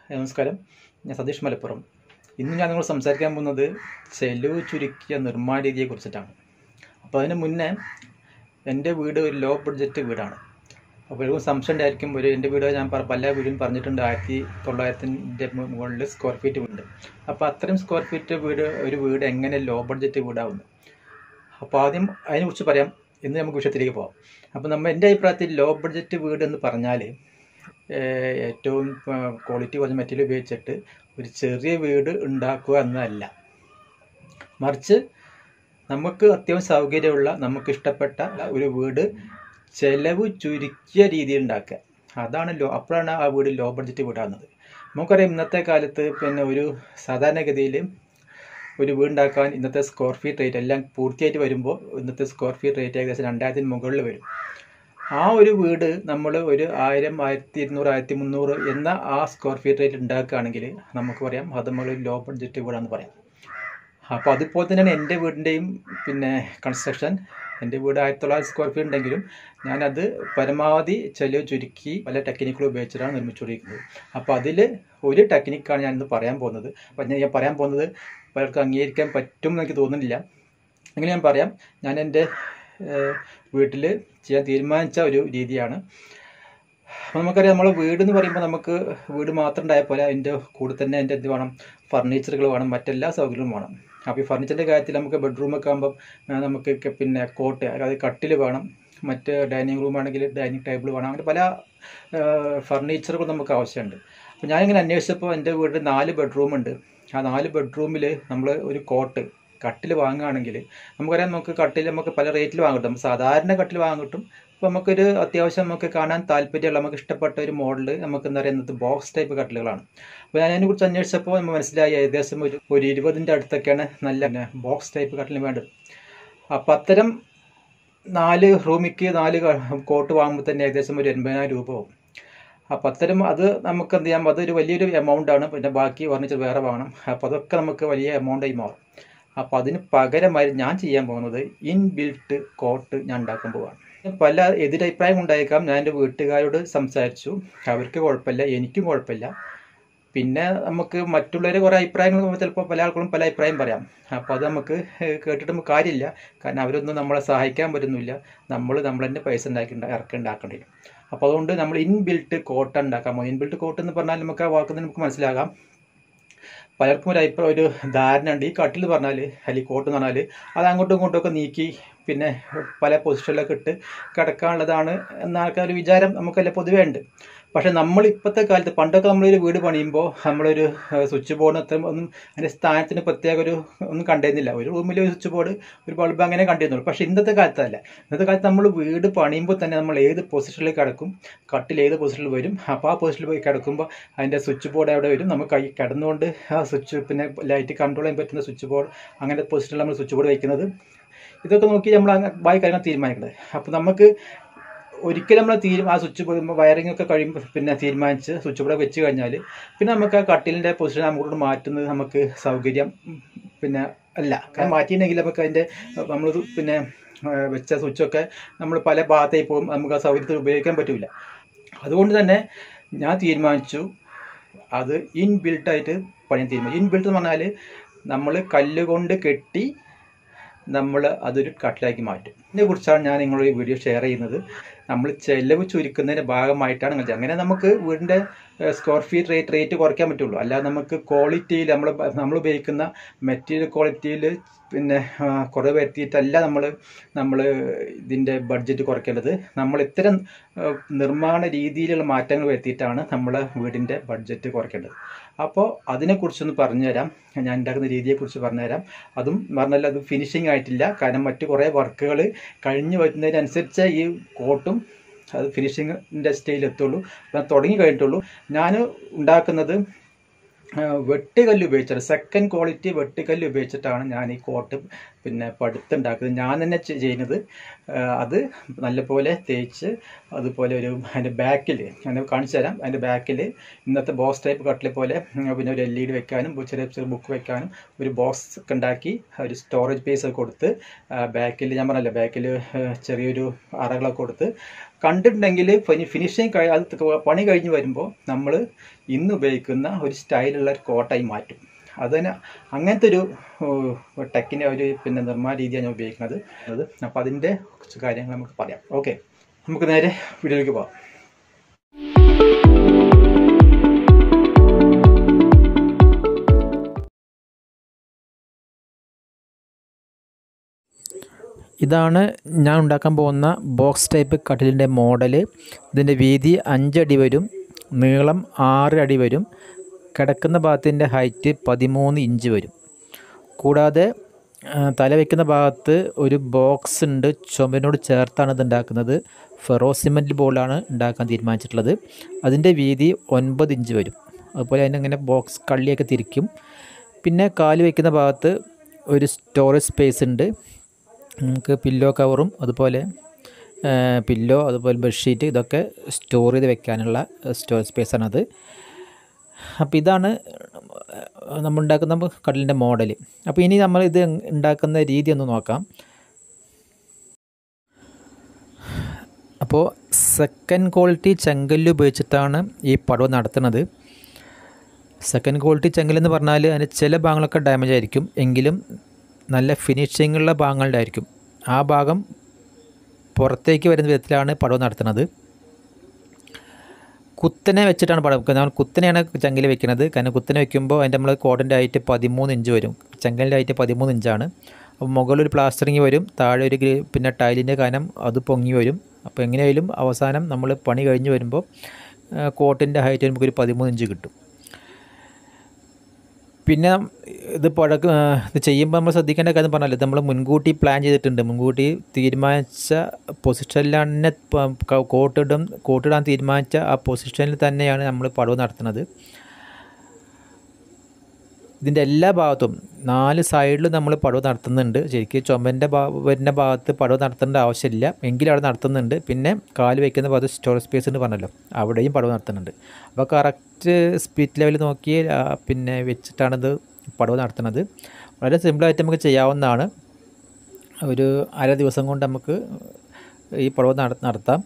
നമസ്കാരം ഞാൻ സതീഷ് മലപ്പുറം ഇന്ന് ഞാൻ നിങ്ങൾ സംസാരിക്കാൻ പോകുന്നത് ചെലവ് ചുരുക്കിയ നിർമ്മാണ രീതിയെ കുറിച്ചിട്ടാണ് അപ്പോൾ അതിന് മുന്നേ എൻ്റെ വീട് ഒരു ലോ ബഡ്ജറ്റ് വീടാണ് അപ്പോൾ ഒരു സംശയം ഉണ്ടായിരിക്കും ഒരു എൻ്റെ വീട് ഞാൻ പ- പല വീടും പറഞ്ഞിട്ടുണ്ട് ആയിരത്തി തൊള്ളായിരത്തിൻ്റെ മുകളിൽ സ്ക്വയർ ഫീറ്റ് വീട് അപ്പോൾ അത്രയും സ്ക്വയർ ഫീറ്റ് വീട് ഒരു വീട് എങ്ങനെ ലോ ബഡ്ജറ്റ് വീടാവുന്നു അപ്പോൾ ആദ്യം അതിനെക്കുറിച്ച് പറയാം ഇന്ന് നമുക്ക് വിഷയത്തിലേക്ക് പോകാം അപ്പോൾ നമ്മൾ എൻ്റെ അഭിപ്രായത്തിൽ ലോ ബഡ്ജറ്റ് വീട് എന്ന് പറഞ്ഞാൽ ഏഹ് ഏറ്റവും ക്വാളിറ്റി കുറഞ്ഞ മെറ്റീരിയൽ ഉപയോഗിച്ചിട്ട് ഒരു ചെറിയ വീട് ഉണ്ടാക്കുക എന്നതല്ല മറിച്ച് നമുക്ക് അത്യാവശ്യം സൗകര്യമുള്ള നമുക്ക് ഇഷ്ടപ്പെട്ട ഒരു വീട് ചെലവ് ചുരുക്കിയ രീതിയിൽ ഉണ്ടാക്കുക അതാണ് ലോ അപ്പോഴാണ് ആ വീട് ലോ ബഡ്ജറ്റ് വീടാകുന്നത് നമുക്കറിയാം ഇന്നത്തെ കാലത്ത് പിന്നെ ഒരു സാധാരണഗതിയിൽ ഒരു വീടുണ്ടാക്കാൻ ഇന്നത്തെ സ്ക്വയർ ഫീറ്റ് റേറ്റ് എല്ലാം പൂർത്തിയായിട്ട് വരുമ്പോൾ ഇന്നത്തെ സ്ക്വയർ ഫീറ്റ് റേറ്റ് ഏകദേശം രണ്ടായിരത്തിന് മുകളിൽ വരും ആ ഒരു വീട് നമ്മൾ ഒരു ആയിരം ആയിരത്തി ഇരുന്നൂറ് ആയിരത്തി മുന്നൂറ് എന്ന ആ സ്ക്വയർ ഫീറ്റ് റേറ്റ് ഉണ്ടാക്കുകയാണെങ്കിൽ നമുക്ക് പറയാം അത് നമ്മൾ ലോ ബഡ്ജറ്റ് വീടാന്ന് പറയാം അപ്പോൾ അതുപോലെ തന്നെയാണ് എൻ്റെ വീടിൻ്റെയും പിന്നെ കൺസ്ട്രക്ഷൻ എൻ്റെ വീട് ആയിരത്തി തൊള്ളായിരം സ്ക്വയർ ഫീറ്റ് ഉണ്ടെങ്കിലും ഞാനത് പരമാവധി ചെലവ് ചുരുക്കി പല ടെക്നിക്കുകൾ ഉപയോഗിച്ചിട്ടാണ് നിർമ്മിച്ചുകൊണ്ടിരിക്കുന്നത് അപ്പോൾ അതിൽ ഒരു ടെക്നിക്കാണ് ഞാനിന്ന് പറയാൻ പോകുന്നത് അപ്പം ഞാൻ പറയാൻ പോകുന്നത് പലർക്കും അംഗീകരിക്കാൻ പറ്റും എന്ന് എനിക്ക് തോന്നുന്നില്ല എങ്കിലും ഞാൻ പറയാം ഞാൻ എൻ്റെ വീട്ടിൽ ചെയ്യാൻ തീരുമാനിച്ച ഒരു രീതിയാണ് അപ്പോൾ നമുക്കറിയാം നമ്മളെ വീട് എന്ന് പറയുമ്പോൾ നമുക്ക് വീട് മാത്രം ഉണ്ടായാൽ പോലെ അതിൻ്റെ കൂടെ തന്നെ അതിൻ്റെ എന്ത് വേണം ഫർണിച്ചറുകൾ വേണം മറ്റെല്ലാ സൗകര്യങ്ങളും വേണം അപ്പോൾ ഈ ഫർണിച്ചറിൻ്റെ കാര്യത്തിൽ നമുക്ക് ബെഡ്റൂമൊക്കെ ആകുമ്പം ആ, നമുക്ക് ക- പിന്നെ കോട്ട് അതായത് കട്ടിൽ വേണം മറ്റ് ഡൈനിങ് റൂം ആണെങ്കിൽ ഡൈനിങ് ടേബിൾ വേണം അങ്ങനെ പല ഫർണിച്ചറുകൾ നമുക്ക് ആവശ്യമുണ്ട് അപ്പോൾ ഞാനിങ്ങനെ അന്വേഷിച്ചപ്പോൾ എൻ്റെ വീട്ടിൽ നാല് ബെഡ്റൂം ഉണ്ട് ആ നാല് ബെഡ്റൂമിൽ നമ്മൾ ഒരു കോട്ട് കട്ടിൽ വാങ്ങുകയാണെങ്കിൽ നമുക്കറിയാം നമുക്ക് കട്ടിൽ നമുക്ക് പല റേറ്റിൽ വാങ്ങാൻ കിട്ടും സാധാരണ കട്ടിൽ വാങ്ങാൻ കിട്ടും അപ്പോൾ നമുക്കൊരു അത്യാവശ്യം നമുക്ക് കാണാൻ താല്പര്യമുള്ള നമുക്ക് ഇഷ്ടപ്പെട്ട ഒരു മോഡൽ നമുക്ക് എന്താ പറയുന്നത് ബോക്സ് ടൈപ്പ് കട്ടിലുകളാണ് അപ്പോൾ ഞാൻ അതിനെക്കുറിച്ച് അന്വേഷിച്ചപ്പോൾ നമ്മൾ മനസ്സിലായി ഏകദേശം ഒരു ഒരു ഇരുപതിൻ്റെ അടുത്തൊക്കെയാണ് നല്ല ബോക്സ് ടൈപ്പ് കട്ടിൽ വേണ്ടത് അപ്പം അത്തരം നാല് റൂമിക്ക് നാല് ക- കോട്ട് വാങ്ങുമ്പോൾ തന്നെ ഏകദേശം ഒരു എൺപതിനായിരം രൂപ ആവും അപ്പം അത്തരം അത് നമുക്ക് എന്ത് ചെയ്യാം അതൊരു വലിയൊരു എമൗണ്ട് ആണ് പിന്നെ ബാക്കി ഫർണിച്ചർ വേറെ വാങ്ങണം അപ്പോൾ അതൊക്കെ നമുക്ക് വലിയ എമൗണ്ടായി മാറും അപ്പോൾ അതിന് പകരമായി ഞാൻ ചെയ്യാൻ പോകുന്നത് ഇൻ ബിൽട്ട് കോട്ട് ഞാൻ ഉണ്ടാക്കാൻ പോവാണ് പല എതിരഭിപ്രായം ഉണ്ടായേക്കാം ഞാൻ എൻ്റെ വീട്ടുകാരോട് സംസാരിച്ചു അവർക്ക് കുഴപ്പമില്ല എനിക്കും കുഴപ്പമില്ല പിന്നെ നമുക്ക് മറ്റുള്ളവർ കുറേ അഭിപ്രായങ്ങൾ ചിലപ്പോൾ പല ആൾക്കും പല അഭിപ്രായം പറയാം അപ്പോൾ അത് നമുക്ക് ഏഹ്, കേട്ടിട്ട് നമുക്ക് കാര്യമില്ല കാരണം അവരൊന്നും നമ്മളെ സഹായിക്കാൻ പറ്റുന്നില്ല നമ്മൾ നമ്മൾ തന്നെ പൈസ ഉണ്ടാക്കി ഉണ്ടാ- ഇറക്കി ഉണ്ടാക്കേണ്ടി വരും അപ്പോൾ അതുകൊണ്ട് നമ്മൾ ഇൻബിൽട്ട് കോട്ട ഉണ്ടാക്കാൻ പോകും ഇൻബിൽട്ട് കോട്ട് എന്ന് പറഞ്ഞാൽ നമുക്ക് ആ വാക്കിൽ നമുക്ക് മനസ്സിലാകാം പലർക്കും ഒരു അഭിപ്രായം ഒരു ധാരണ ഉണ്ട് ഈ കട്ടിൽ പറഞ്ഞാൽ അല്ലെങ്കിൽ കോട്ട് എന്ന് പറഞ്ഞാൽ അത് അങ്ങോട്ടും ഇങ്ങോട്ടും ഒക്കെ നീക്കി പിന്നെ പല പൊസിഷനിലൊക്കെ ഇട്ട് കിടക്കാനുള്ളതാണ് എന്ന ആൾക്കാർ വിചാരം നമുക്കല്ല പൊതുവേ ഉണ്ട് പക്ഷെ നമ്മൾ ഇപ്പോഴത്തെ കാലത്ത് പണ്ടൊക്കെ നമ്മളൊരു വീട് പണിയുമ്പോൾ നമ്മളൊരു സ്വിച്ച് ബോർഡ് അത്ര ഒന്നും അതിൻ്റെ സ്ഥാനത്തിന് പ്രത്യേക ഒരു ഒന്നും കണ്ടിരുന്നില്ല ഒരു റൂമിൽ ഒരു സ്വിച്ച് ബോർഡ് ഒരു ബൾബ് അങ്ങനെ കണ്ടിരുന്നുള്ളൂ പക്ഷെ ഇന്നത്തെ കാലത്തല്ല ഇന്നത്തെ കാലത്ത് നമ്മൾ വീട് പണിയുമ്പോൾ തന്നെ നമ്മൾ ഏത് പൊസിഷനിൽ കിടക്കും കട്ടിൽ ഏത് പൊസിഷനിൽ വരും അപ്പോൾ ആ പൊസിഷനിൽ പോയി കിടക്കുമ്പോൾ അതിൻ്റെ സ്വിച്ച് ബോർഡ് അവിടെ വരും നമുക്ക് കൈ കിടന്നുകൊണ്ട് ആ സ്വിച്ച് പിന്നെ ലൈറ്റ് കൺട്രോൾ ചെയ്യാൻ പറ്റുന്ന സ്വിച്ച് ബോർഡ് അങ്ങനത്തെ പൊസിഷനിൽ നമ്മൾ സ്വിച്ച് ബോർഡ് വയ്ക്കുന്നത് ഇതൊക്കെ നോക്കി നമ്മൾ അങ്ങ് ബാക്കി കാര്യങ്ങൾ തീരുമാനിക്കുന്നത് അപ്പോൾ നമുക്ക് ഒരിക്കലും നമ്മൾ തീരും ആ സ്വിച്ച് വയറിംഗ് ഒക്കെ കഴിയുമ്പോൾ പിന്നെ തീരുമാനിച്ച് സ്വിച്ച് ബോർഡ് വെച്ച് കഴിഞ്ഞാൽ പിന്നെ നമുക്ക് ആ കട്ടിലിൻ്റെ പൊസിഷൻ അങ്ങോട്ട് മാറ്റുന്നത് നമുക്ക് സൗകര്യം ഉം, പിന്നെ അല്ല കാരണം മാറ്റിയിട്ടുണ്ടെങ്കിൽ നമുക്ക് അതിൻ്റെ നമ്മൾ പിന്നെ ആ, വെച്ച സ്വിച്ചൊക്കെ നമ്മൾ പല ഭാഗത്തേക്ക് പോകും നമുക്ക് ആ സൗകര്യത്തിൽ ഉപയോഗിക്കാൻ പറ്റില്ല അതുകൊണ്ട് തന്നെ ഞാൻ തീരുമാനിച്ചു അത് ഇൻ ബിൽട്ടായിട്ട് പണിയാൻ തീരുമാനിച്ചു ഇൻ ബിൽട്ട് എന്ന് പറഞ്ഞാൽ നമ്മൾ കല്ലുകൊണ്ട് കെട്ടി നമ്മൾ അതൊരു കട്ടിലാക്കി മാറ്റും ഇതിനെ കുറിച്ചാണ് ഞാൻ നിങ്ങളോട് ഈ വീഡിയോ ഷെയർ ചെയ്യുന്നത് നമ്മൾ ചെലവ് ചുരുക്കുന്നതിൻ്റെ ഭാഗമായിട്ടാണ് നിങ്ങൾ ചെയ്യുക. അങ്ങനെ നമുക്ക് വീടിൻ്റെ സ്ക്വയർ ഫീറ്റ് റേറ്റ് റേറ്റ് കുറയ്ക്കാൻ പറ്റുള്ളൂ അല്ലാതെ നമുക്ക് ക്വാളിറ്റിയിൽ നമ്മൾ നമ്മൾ ഉപയോഗിക്കുന്ന മെറ്റീരിയൽ ക്വാളിറ്റിയിൽ പിന്നെ ആ, കുറവ് വരുത്തിയിട്ടല്ല നമ്മൾ നമ്മൾ ഇതിൻ്റെ ബഡ്ജറ്റ് കുറയ്ക്കേണ്ടത് നമ്മൾ ഇത്തരം ആ, നിർമ്മാണ രീതിയിലുള്ള മാറ്റങ്ങൾ വരുത്തിയിട്ടാണ് നമ്മളെ വീടിൻ്റെ ബഡ്ജറ്റ് കുറയ്ക്കേണ്ടത് അപ്പോൾ അതിനെക്കുറിച്ചൊന്ന് പറഞ്ഞുതരാം ഞാൻ ഉണ്ടാക്കുന്ന രീതിയെക്കുറിച്ച് പറഞ്ഞുതരാം അതും പറഞ്ഞാൽ അത് ഫിനിഷിംഗ് ആയിട്ടില്ല കാരണം മറ്റു കുറേ വർക്കുകൾ കഴിഞ്ഞ് വരുന്നതിനനുസരിച്ച് ഈ കോട്ടും അത് ഫിനിഷിങ്ങിൻ്റെ സ്റ്റേജിൽ എത്തുള്ളൂ അപ്പം തുടങ്ങി കഴിഞ്ഞിട്ടുള്ളൂ ഞാൻ ഉണ്ടാക്കുന്നത് ആ, വെട്ടുകല്ല് ഉപയോഗിച്ചിട്ട് സെക്കൻഡ് ക്വാളിറ്റി വെട്ടുകല്ല് ഉപയോഗിച്ചിട്ടാണ് ഞാൻ ഈ കോട്ട് പിന്നെ പടുത്തുണ്ടാക്കുന്നത് ഞാൻ തന്നെ ചെ- ചെയ്യുന്നത് ആ, അത് നല്ലപോലെ തേച്ച് അതുപോലെ ഒരു അതിൻ്റെ ബാക്കിൽ ഞാൻ കാണിച്ചു തരാം അതിൻ്റെ ബാക്കിൽ ഇന്നത്തെ ബോക്സ് ടൈപ്പ് കട്ടിൽ പോലെ ഉം, പിന്നെ ഒരു എൽ ഇ ഡി വെക്കാനും ചെറിയ ചെറിയ ബുക്ക് വെക്കാനും ഒരു ബോക്സ് ഒക്കെ ഉണ്ടാക്കി ഒരു സ്റ്റോറേജ് പേസ് ഒക്കെ കൊടുത്ത് ബാക്കിൽ ഞാൻ പറഞ്ഞല്ലോ ബാക്കിൽ ചെറിയൊരു അറകളൊക്കെ കൊടുത്ത് കണ്ടിട്ടുണ്ടെങ്കിൽ ഫിനിഷിങ് കഴി അത് പണി കഴിഞ്ഞ് വരുമ്പോൾ നമ്മൾ ഇന്ന് ഉപയോഗിക്കുന്ന ഒരു സ്റ്റൈലുള്ള ഒരു കോട്ടായി മാറ്റും അതിന് അങ്ങനത്തെ ഒരു ടെക്കിൻ്റെ ഒരു പിന്നെ നിർമ്മാണ രീതിയാണ് ഞാൻ ഉപയോഗിക്കുന്നത് അത് അപ്പോൾ അതിൻ്റെ കുറച്ച് കാര്യങ്ങൾ നമുക്ക് പറയാം ഓക്കെ നമുക്ക് നേരെ വീഡിയോയിലേക്ക് പോകാം ഇതാണ് ഞാൻ ഉണ്ടാക്കാൻ പോകുന്ന ബോക്സ് ടൈപ്പ് കട്ടിലിൻ്റെ മോഡൽ ഇതിൻ്റെ വീതി അഞ്ചടി വരും നീളം ആറ് അടി വരും കിടക്കുന്ന ഭാഗത്തിൻ്റെ ഹൈറ്റ് പതിമൂന്ന് ഇഞ്ച് വരും കൂടാതെ ആ, തല വയ്ക്കുന്ന ഭാഗത്ത് ഒരു ബോക്സ് ഉണ്ട് ചുമരിനോട് ചേർത്താണ് ഇത് ഉണ്ടാക്കുന്നത് ഫെറോ സിമെൻറ്റ് ബോർഡാണ് ഉണ്ടാക്കാൻ തീരുമാനിച്ചിട്ടുള്ളത് അതിൻ്റെ വീതി ഒൻപത് ഇഞ്ച് വരും അതുപോലെ അതിനങ്ങനെ ബോക്സ് കള്ളിയൊക്കെ തിരിക്കും പിന്നെ കാല് വയ്ക്കുന്ന ഭാഗത്ത് ഒരു സ്റ്റോറേജ് സ്പേസ് ഉണ്ട് നമുക്ക് പില്ലോ കവറും അതുപോലെ പില്ലോ അതുപോലെ ബെഡ്ഷീറ്റ് ഇതൊക്കെ സ്റ്റോർ ചെയ്ത് വെക്കാനുള്ള സ്റ്റോറേജ് സ്പേസാണത് അപ്പോൾ ഇതാണ് നമ്മൾ ഉണ്ടാക്കുന്ന കടലിൻ്റെ മോഡൽ അപ്പോൾ ഇനി നമ്മൾ ഇത് ഉണ്ടാക്കുന്ന രീതി ഒന്ന് നോക്കാം അപ്പോൾ സെക്കൻഡ് ക്വാളിറ്റി ചെങ്കല്ല് ഉപയോഗിച്ചിട്ടാണ് ഈ പടവ് നടത്തുന്നത് സെക്കൻഡ് ക്വാളിറ്റി ചെങ്കല്ലെന്ന് പറഞ്ഞാൽ അതിന് ചില ഭാഗങ്ങളൊക്കെ ഡാമേജ് ആയിരിക്കും എങ്കിലും നല്ല ഫിനിഷിങ്ങുള്ള ഭാഗങ്ങളുടെ ആയിരിക്കും ആ ഭാഗം പുറത്തേക്ക് വരുന്ന വിധത്തിലാണ് പടവ് നടത്തുന്നത് കുത്തനെ വെച്ചിട്ടാണ് പടം വെക്കുന്നത് നമ്മൾ കുത്തനെയാണ് ചങ്കൽ വെക്കുന്നത് കാരണം കുത്തനെ വെക്കുമ്പോൾ അതിൻ്റെ നമ്മൾ കോട്ടൻ്റെ ഹൈറ്റ് പതിമൂന്ന് ഇഞ്ച് വരും ചങ്കലിൻ്റെ ഹൈറ്റ് പതിമൂന്ന് ഇഞ്ചാണ് അപ്പോൾ മുകളിൽ ഒരു പ്ലാസ്റ്ററിങ് വരും താഴെ ഒരു ഗ്രി- പിന്നെ ടൈലിൻ്റെ കനം അത് പൊങ്ങി വരും അപ്പോൾ എങ്ങനെയായാലും അവസാനം നമ്മൾ പണി കഴിഞ്ഞ് വരുമ്പോൾ കോട്ടിൻ്റെ ഹൈറ്റ് നമുക്കൊരു പതിമൂന്ന് ഇഞ്ച് കിട്ടും പിന്നെ ഇത് പഴക്ക ഇത് ചെയ്യുമ്പോൾ നമ്മൾ ശ്രദ്ധിക്കേണ്ട കാര്യം പറഞ്ഞാൽ നമ്മൾ മുൻകൂട്ടി പ്ലാൻ ചെയ്തിട്ടുണ്ട് മുൻകൂട്ടി തീരുമാനിച്ച പൊസിഷനിൽ തന്നെ പ- ക- കോട്ടിടും കോട്ടിടാൻ തീരുമാനിച്ച ആ പൊസിഷനിൽ തന്നെയാണ് നമ്മൾ പടവ് നടത്തുന്നത് ഇതിൻ്റെ എല്ലാ ഭാഗത്തും നാല് സൈഡിലും നമ്മൾ പടവ് നടത്തുന്നുണ്ട് ശരിക്കും ചുമൻ്റെ ഭാ വരുന്ന ഭാഗത്ത് പടവ് നടത്തേണ്ട ആവശ്യമില്ല എങ്കിലും അവിടെ നടത്തുന്നുണ്ട് പിന്നെ കാല് വയ്ക്കുന്ന ഭാഗത്ത് സ്റ്റോറേജ് സ്പേസ് എന്ന് പറഞ്ഞല്ലോ അവിടെയും പടവ് നടത്തുന്നുണ്ട് അപ്പോൾ കറക്റ്റ് സ്പീഡ് ലെവൽ നോക്കി ആ, പിന്നെ വെച്ചിട്ടാണിത് പടവ് നടത്തുന്നത് വളരെ സിമ്പിളായിട്ട് നമുക്ക് ചെയ്യാവുന്നതാണ് ഒരു അര ദിവസം കൊണ്ട് നമുക്ക് ഈ പടവ് നട നടത്താം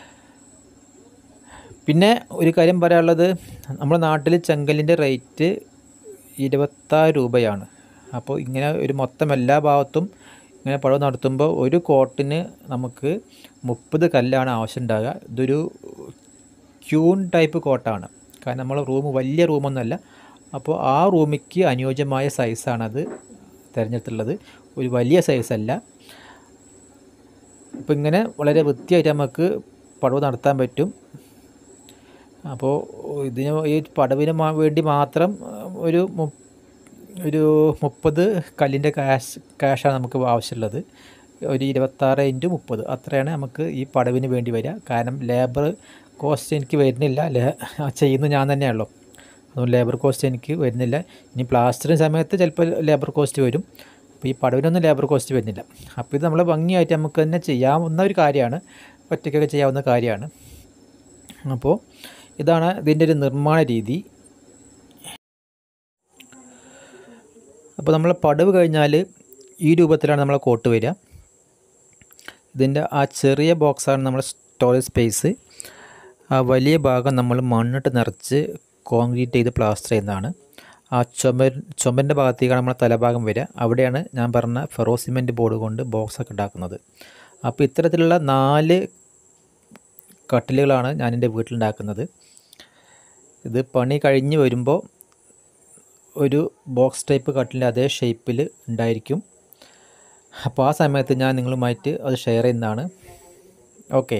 പിന്നെ ഒരു കാര്യം പറയാനുള്ളത് നമ്മുടെ നാട്ടിൽ ചെങ്കലിൻ്റെ റേറ്റ് ഇരുപത്താറ് രൂപയാണ് അപ്പോൾ ഇങ്ങനെ ഒരു മൊത്തം എല്ലാ ഭാഗത്തും ഇങ്ങനെ പടവ് നടത്തുമ്പോൾ ഒരു കോട്ടിന് നമുക്ക് മുപ്പത് കല്ലാണ് ആവശ്യമുണ്ടാകുക ഇതൊരു ക്യൂൺ ടൈപ്പ് കോട്ടാണ് കാരണം നമ്മൾ റൂം വലിയ റൂമൊന്നുമല്ല അപ്പോൾ ആ റൂമിക്ക് അനുയോജ്യമായ സൈസാണത് തിരഞ്ഞെടുത്തുള്ളത് ഒരു വലിയ സൈസല്ല അപ്പോൾ ഇങ്ങനെ വളരെ വൃത്തിയായിട്ട് നമുക്ക് പടവ് നടത്താൻ പറ്റും അപ്പോൾ ഇതിന് ഈ പടവിന് മാ- വേണ്ടി മാത്രം ഒരു മു- ഒരു മുപ്പത് കല്ലിൻ്റെ ക്യാഷ് ക്യാഷാണ് നമുക്ക് ആവശ്യമുള്ളത് ഒരു ഇരുപത്താറ് ഇൻറ്റു മുപ്പത് അത്രയാണ് നമുക്ക് ഈ പടവിന് വേണ്ടി വരിക കാരണം ലേബർ കോസ്റ്റ് എനിക്ക് വരുന്നില്ല ലേ ചെയ്യുന്നത് ഞാൻ തന്നെയാണല്ലോ അതുകൊണ്ട് ലേബർ കോസ്റ്റ് എനിക്ക് വരുന്നില്ല ഇനി പ്ലാസ്റ്ററിങ് സമയത്ത് ചിലപ്പോൾ ലേബർ കോസ്റ്റ് വരും അപ്പോൾ ഈ പടവിനൊന്നും ലേബർ കോസ്റ്റ് വരുന്നില്ല അപ്പോൾ ഇത് നമ്മൾ ഭംഗിയായിട്ട് നമുക്ക് തന്നെ ചെയ്യാവുന്ന ഒരു കാര്യമാണ് ഒറ്റയ്ക്കൊക്കെ ചെയ്യാവുന്ന കാര്യമാണ് അപ്പോൾ ഇതാണ് ഇതിൻ്റെ ഒരു നിർമ്മാണ രീതി അപ്പോൾ നമ്മൾ പടവ് കഴിഞ്ഞാൽ ഈ രൂപത്തിലാണ് നമ്മളെ കോട്ട് വരിക ഇതിൻ്റെ ആ ചെറിയ ബോക്സാണ് നമ്മുടെ സ്റ്റോറേജ് സ്പേസ് ആ വലിയ ഭാഗം നമ്മൾ മണ്ണിട്ട് നിറച്ച് കോൺക്രീറ്റ് ചെയ്ത് പ്ലാസ്റ്റർ ചെയ്യുന്നതാണ് ആ ചുമർ ചുമരിൻ്റെ ഭാഗത്തേക്കാണ് നമ്മളെ തലഭാഗം വരിക അവിടെയാണ് ഞാൻ പറഞ്ഞ ഫെറോ സിമെൻറ്റ് ബോർഡ് കൊണ്ട് ബോക്സൊക്കെ ഉണ്ടാക്കുന്നത് അപ്പോൾ ഇത്തരത്തിലുള്ള നാല് കട്ടിലുകളാണ് ഞാൻ എൻ്റെ വീട്ടിലുണ്ടാക്കുന്നത് ഇത് പണി കഴിഞ്ഞ് വരുമ്പോൾ ഒരു ബോക്സ് ടൈപ്പ് കട്ടിലിൻ്റെ അതേ ഷേപ്പിൽ ഉണ്ടായിരിക്കും അപ്പോൾ ആ സമയത്ത് ഞാൻ നിങ്ങളുമായിട്ട് അത് ഷെയർ ചെയ്യുന്നതാണ് ഓക്കെ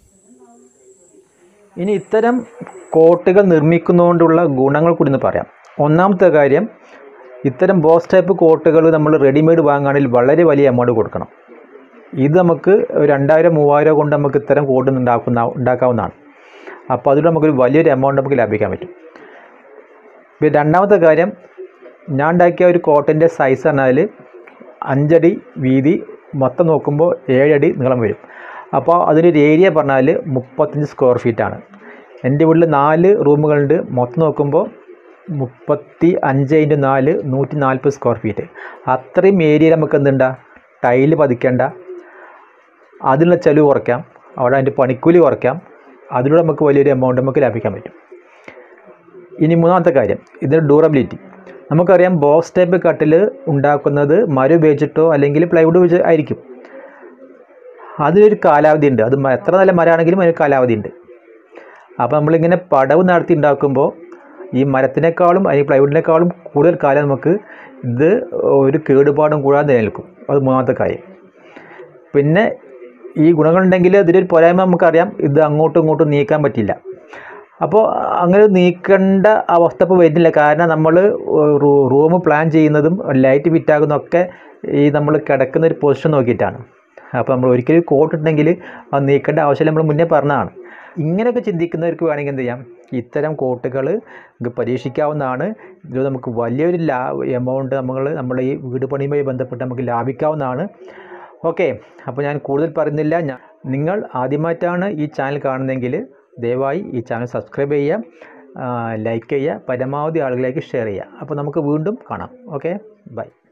ഇനി ഇത്തരം കോട്ടുകൾ നിർമ്മിക്കുന്നതുകൊണ്ടുള്ള ഗുണങ്ങൾ കൂടി ഒന്ന് പറയാം ഒന്നാമത്തെ കാര്യം ഇത്തരം ബോക്സ് ടൈപ്പ് കോട്ടുകൾ നമ്മൾ റെഡിമെയ്ഡ് വാങ്ങുകയാണെങ്കിൽ വളരെ വലിയ എമൗണ്ട് കൊടുക്കണം ഇത് നമുക്ക് ഒരു രണ്ടായിരം മൂവായിരം കൊണ്ട് നമുക്ക് ഇത്തരം കോട്ട് ഉണ്ടാക്കുന്ന ഉണ്ടാക്കാവുന്നതാണ് അപ്പോൾ അതിലൂടെ നമുക്കൊരു വലിയൊരു എമൗണ്ട് നമുക്ക് ലാഭിക്കാൻ പറ്റും പിന്നെ രണ്ടാമത്തെ കാര്യം ഞാൻ ഉണ്ടാക്കിയ ഒരു കോട്ടിൻ്റെ സൈസ് പറഞ്ഞാൽ അഞ്ചടി വീതി മൊത്തം നോക്കുമ്പോൾ ഏഴടി നീളം വരും അപ്പോൾ അതിനൊരു ഏരിയ പറഞ്ഞാൽ മുപ്പത്തഞ്ച് സ്ക്വയർ ഫീറ്റാണ് എൻ്റെ വീട്ടിൽ നാല് റൂമുകളുണ്ട് മൊത്തം നോക്കുമ്പോൾ മുപ്പത്തി അഞ്ച് ഇൻറ്റു നാല് നൂറ്റി നാൽപ്പത് സ്ക്വയർ ഫീറ്റ് അത്രയും ഏരിയയിൽ നമുക്ക് എന്തുണ്ടാ ടൈല് പതിക്കേണ്ട അതിനുള്ള ചെലവ് കുറയ്ക്കാം അവിടെ അതിൻ്റെ പണിക്കൂലി കുറയ്ക്കാം അതിലൂടെ നമുക്ക് വലിയൊരു എമൗണ്ട് നമുക്ക് ലാഭിക്കാൻ പറ്റും ഇനി മൂന്നാമത്തെ കാര്യം ഇതിൻ്റെ ഡ്യൂറബിലിറ്റി നമുക്കറിയാം ബോക്സ് ടൈപ്പ് കട്ടിൽ ഉണ്ടാക്കുന്നത് മരം ഉപയോഗിച്ചിട്ടോ അല്ലെങ്കിൽ പ്ലൈവുഡ് ഉപയോഗിച്ച് ആയിരിക്കും അതിനൊരു കാലാവധി ഉണ്ട് അത് മ- എത്ര നല്ല മരമാണെങ്കിലും അതിന് കാലാവധി ഉണ്ട് അപ്പോൾ നമ്മളിങ്ങനെ പടവ് നടത്തി ഉണ്ടാക്കുമ്പോൾ ഈ മരത്തിനേക്കാളും അല്ലെങ്കിൽ പ്ലൈവുഡിനേക്കാളും കൂടുതൽ കാലം നമുക്ക് ഇത് ഒരു കേടുപാടും കൂടാതെ നിലനിൽക്കും അത് മൂന്നാമത്തെ കാര്യം പിന്നെ ഈ ഗുണങ്ങളുണ്ടെങ്കിൽ ഇതിലൊരു പോരായ്മ നമുക്കറിയാം ഇത് അങ്ങോട്ടും ഇങ്ങോട്ടും നീക്കാൻ പറ്റില്ല അപ്പോൾ അങ്ങനെ നീക്കേണ്ട അവസ്ഥ ഇപ്പോൾ വരുന്നില്ല കാരണം നമ്മൾ റൂം പ്ലാൻ ചെയ്യുന്നതും ലൈറ്റ് ഫിറ്റാകുന്നതൊക്കെ ഈ നമ്മൾ കിടക്കുന്ന ഒരു പൊസിഷൻ നോക്കിയിട്ടാണ് അപ്പോൾ നമ്മൾ ഒരിക്കലും കോട്ട് ഉണ്ടെങ്കിൽ അത് നീക്കേണ്ട ആവശ്യം നമ്മൾ മുന്നേ പറഞ്ഞതാണ് ഇങ്ങനെയൊക്കെ ചിന്തിക്കുന്നവർക്ക് വേണമെങ്കിൽ എന്ത് ചെയ്യാം ഇത്തരം കോട്ടുകൾ നമുക്ക് പരീക്ഷിക്കാവുന്നതാണ് ഇത് നമുക്ക് വലിയൊരു ലാ എമൗണ്ട് നമ്മൾ നമ്മുടെ ഈ വീട് പണിയുമായി ബന്ധപ്പെട്ട് നമുക്ക് ലാഭിക്കാവുന്നതാണ് ഓക്കെ അപ്പോൾ ഞാൻ കൂടുതൽ പറയുന്നില്ല ഞാൻ നിങ്ങൾ ആദ്യമായിട്ടാണ് ഈ ചാനൽ കാണുന്നതെങ്കിൽ ദയവായി ഈ ചാനൽ സബ്സ്ക്രൈബ് ചെയ്യുക ലൈക്ക് ചെയ്യുക പരമാവധി ആളുകളിലേക്ക് ഷെയർ ചെയ്യുക അപ്പോൾ നമുക്ക് വീണ്ടും കാണാം ഓക്കെ ബൈ